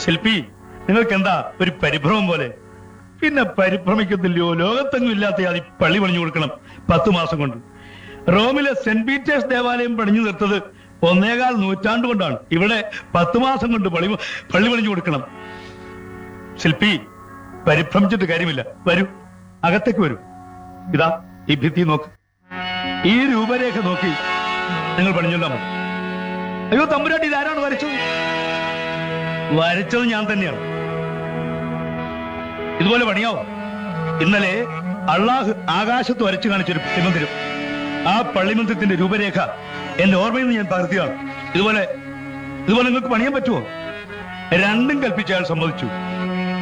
ശില്പി നിങ്ങൾക്ക് എന്താ ഒരു പരിഭ്രമം പോലെ പിന്നെ പരിഭ്രമിക്കത്തില്ലയോ ലോകത്തെങ്ങും ഇല്ലാത്ത ഈ പള്ളി പണിഞ്ഞു കൊടുക്കണം പത്തു മാസം കൊണ്ട് റോമിലെ സെന്റ് പീറ്റേഴ്സ് ദേവാലയം പണിഞ്ഞു നിർത്തത് ഒന്നേകാൽ നൂറ്റാണ്ട് കൊണ്ടാണ് ഇവിടെ പത്തു മാസം കൊണ്ട് പള്ളി പള്ളി പണിഞ്ഞു കൊടുക്കണം ശില്പി പരിഭ്രമിച്ചിട്ട് കാര്യമില്ല വരൂ അകത്തേക്ക് വരൂ ഇതാ ഈ ഭിത്തി നോക്ക് ഈ രൂപരേഖ നോക്കി നിങ്ങൾ പണിഞ്ഞൊല്ലാ മതി അയ്യോ തമ്പുരാട്ടി ഇതാരാണ് വരച്ചത് വരച്ചത് ഞാൻ തന്നെയാണ് ഇതുപോലെ പണിയാവോ ഇന്നലെ അള്ളാഹ് ആകാശത്ത് വരച്ചു കാണിച്ചൊരു പള്ളിമന്ദിരം ആ പള്ളിമന്ദിരത്തിന്റെ രൂപരേഖ എന്റെ ഓർമ്മയിൽ നിന്ന് ഞാൻ പകർത്തിയാണ് ഇതുപോലെ ഇതുപോലെ നിങ്ങൾക്ക് പണിയാൻ പറ്റുമോ രണ്ടും കൽപ്പിച്ച അയാൾ സമ്മതിച്ചു